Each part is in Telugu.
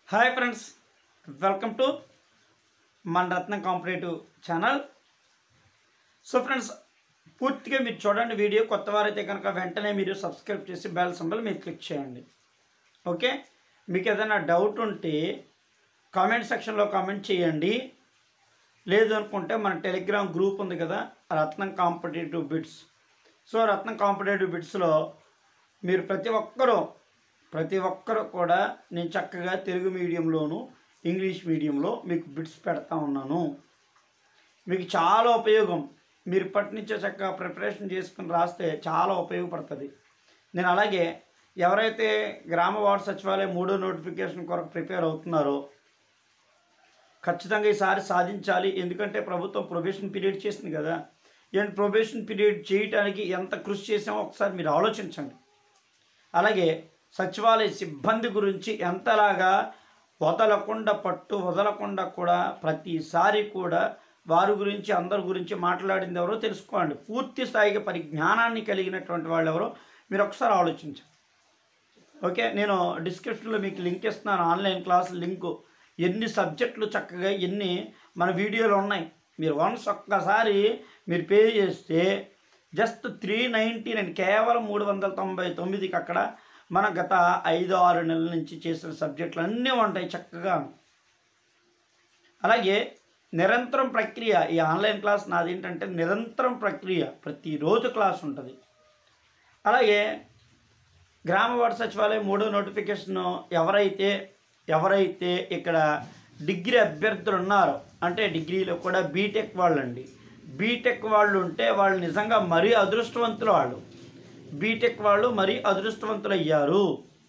హాయ్ ఫ్రెండ్స్ వెల్కమ్ టు మన Ratnam competitive channel so friends పూర్తిగా మీరు చూడండి వీడియో కొత్త వారైతే కనుక వెంటనే మీరు సబ్స్క్రైబ్ చేసి బెల్ సింబల్ మీరు క్లిక్ చేయండి ఓకే మీకు ఏదైనా డౌట్ ఉంటే కామెంట్ సెక్షన్లో కామెంట్ చేయండి లేదు అనుకుంటే మన టెలిగ్రామ్ గ్రూప్ ఉంది కదా Ratnam competitive bits so Ratnam competitive బిట్స్లో మీరు ప్రతి ఒక్కరూ ప్రతి ఒక్కరు కూడా నేను చక్కగా తెలుగు మీడియంలోను ఇంగ్లీష్ మీడియంలో మీకు బిట్స్ పెడతా ఉన్నాను మీకు చాలా ఉపయోగం మీరు ఇప్పటి నుంచే చక్కగా ప్రిపరేషన్ చేసుకుని రాస్తే చాలా ఉపయోగపడుతుంది నేను అలాగే ఎవరైతే గ్రామ వార్డు సచివాలయం మూడో నోటిఫికేషన్ కొరకు ప్రిపేర్ అవుతున్నారో ఖచ్చితంగా ఈసారి సాధించాలి ఎందుకంటే ప్రభుత్వం ప్రొబేషన్ పీరియడ్ చేసింది కదా అండ్ ప్రొబేషన్ పీరియడ్ చేయడానికి ఎంత కృషి చేసామో ఒకసారి మీరు ఆలోచించండి అలాగే సచివాలయ సిబ్బంది గురించి ఎంతలాగా వదలకుండా పట్టు వదలకుండా కూడా ప్రతిసారి కూడా వారి గురించి అందరి గురించి మాట్లాడింది ఎవరో తెలుసుకోండి పూర్తి స్థాయిగా పరిజ్ఞానాన్ని కలిగినటువంటి వాళ్ళు ఎవరో మీరు ఒకసారి ఆలోచించండి ఓకే నేను డిస్క్రిప్షన్లో మీకు లింక్ ఇస్తున్నాను ఆన్లైన్ క్లాస్ లింకు ఎన్ని సబ్జెక్టులు చక్కగా ఎన్ని మన వీడియోలు ఉన్నాయి మీరు వన్స్ ఒక్కసారి మీరు పే చేస్తే జస్ట్ త్రీ నైంటీ నైన్ కేవలం మూడు వందల తొంభై తొమ్మిదికి అక్కడ మన గత ఐదు ఆరు నెలల నుంచి చేసిన సబ్జెక్టులు అన్నీ ఉంటాయి చక్కగా అలాగే నిరంతరం ప్రక్రియ ఈ ఆన్లైన్ క్లాస్ నాది ఏంటంటే నిరంతరం ప్రక్రియ ప్రతిరోజు క్లాస్ ఉంటుంది అలాగే గ్రామ వార్డు సచివాలయం మూడో నోటిఫికేషన్ ఎవరైతే ఎవరైతే ఇక్కడ డిగ్రీ అభ్యర్థులు ఉన్నారో అంటే డిగ్రీలో కూడా బీటెక్ వాళ్ళు అండి బీటెక్ వాళ్ళు ఉంటే వాళ్ళు నిజంగా మరీ అదృష్టవంతులు వాళ్ళు బీటెక్ వాళ్ళు మరీ అదృష్టవంతులు అయ్యారు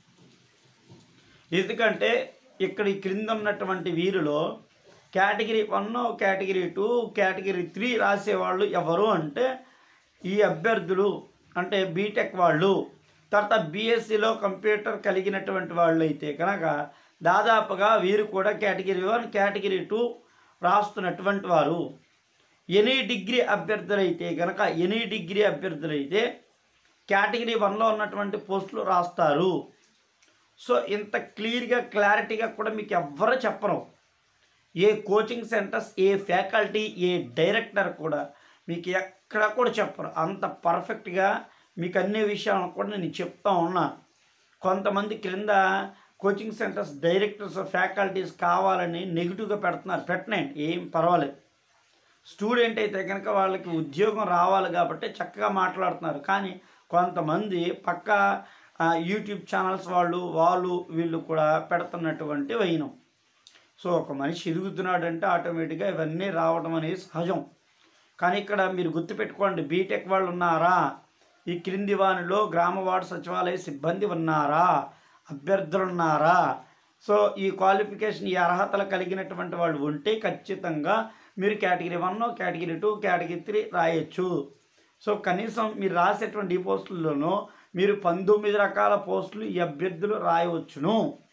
ఎందుకంటే ఇక్కడ ఈ క్రింద ఉన్నటువంటి వీరిలో category one category two category three రాసేవాళ్ళు ఎవరు అంటే ఈ అభ్యర్థులు అంటే బీటెక్ వాళ్ళు తర్వాత బీఎస్సీలో కంప్యూటర్ కలిగినటువంటి వాళ్ళు అయితే కనుక దాదాపుగా వీరు కూడా కేటగిరీ వన్ కేటగిరీ టూ రాస్తున్నటువంటి వారు ఎనీ డిగ్రీ అభ్యర్థులైతే కనుక ఎనీ డిగ్రీ అభ్యర్థులైతే కేటగిరీ వన్లో ఉన్నటువంటి పోస్టులు రాస్తారు సో ఇంత క్లియర్గా క్లారిటీగా కూడా మీకు ఎవ్వరు చెప్పరు ఏ కోచింగ్ సెంటర్స్ ఏ ఫ్యాకల్టీ ఏ డైరెక్టర్ కూడా మీకు ఎక్కడ కూడా చెప్పరు అంత పర్ఫెక్ట్గా మీకు అన్ని విషయాలను కూడా నేను చెప్తా ఉన్నా కొంతమంది క్రింద కోచింగ్ సెంటర్స్ డైరెక్టర్స్ ఫ్యాకల్టీస్ కావాలని నెగిటివ్గా పెడుతున్నారు పెట్టనండి ఏం పర్వాలేదు స్టూడెంట్ అయితే కనుక వాళ్ళకి ఉద్యోగం రావాలి కాబట్టి చక్కగా మాట్లాడుతున్నారు కానీ కొంతమంది పక్క ఆ, యూట్యూబ్ ఛానల్స్ వాళ్ళు వాళ్ళు వీళ్ళు కూడా పెడుతున్నటువంటి వైనం సో ఒక మనిషి ఎదుగుతున్నాడంటే ఆటోమేటిక్గా ఇవన్నీ రావడం అనేది సహజం కానీ ఇక్కడ మీరు గుర్తుపెట్టుకోండి బీటెక్ వాళ్ళు ఉన్నారా ఈ క్రింది వానిలో గ్రామ వార్డు సచివాలయ సిబ్బంది ఉన్నారా అభ్యర్థులు ఉన్నారా సో ఈ క్వాలిఫికేషన్ ఈ అర్హతలు కలిగినటువంటి వాళ్ళు ఉంటే ఖచ్చితంగా మీరు category one category two category three రాయొచ్చు సో కనీసం మీరు రాసేటువంటి ఈ పోస్టుల్లోనూ మీరు పంతొమ్మిది రకాల పోస్టులు ఈ అభ్యర్థులు రాయవచ్చును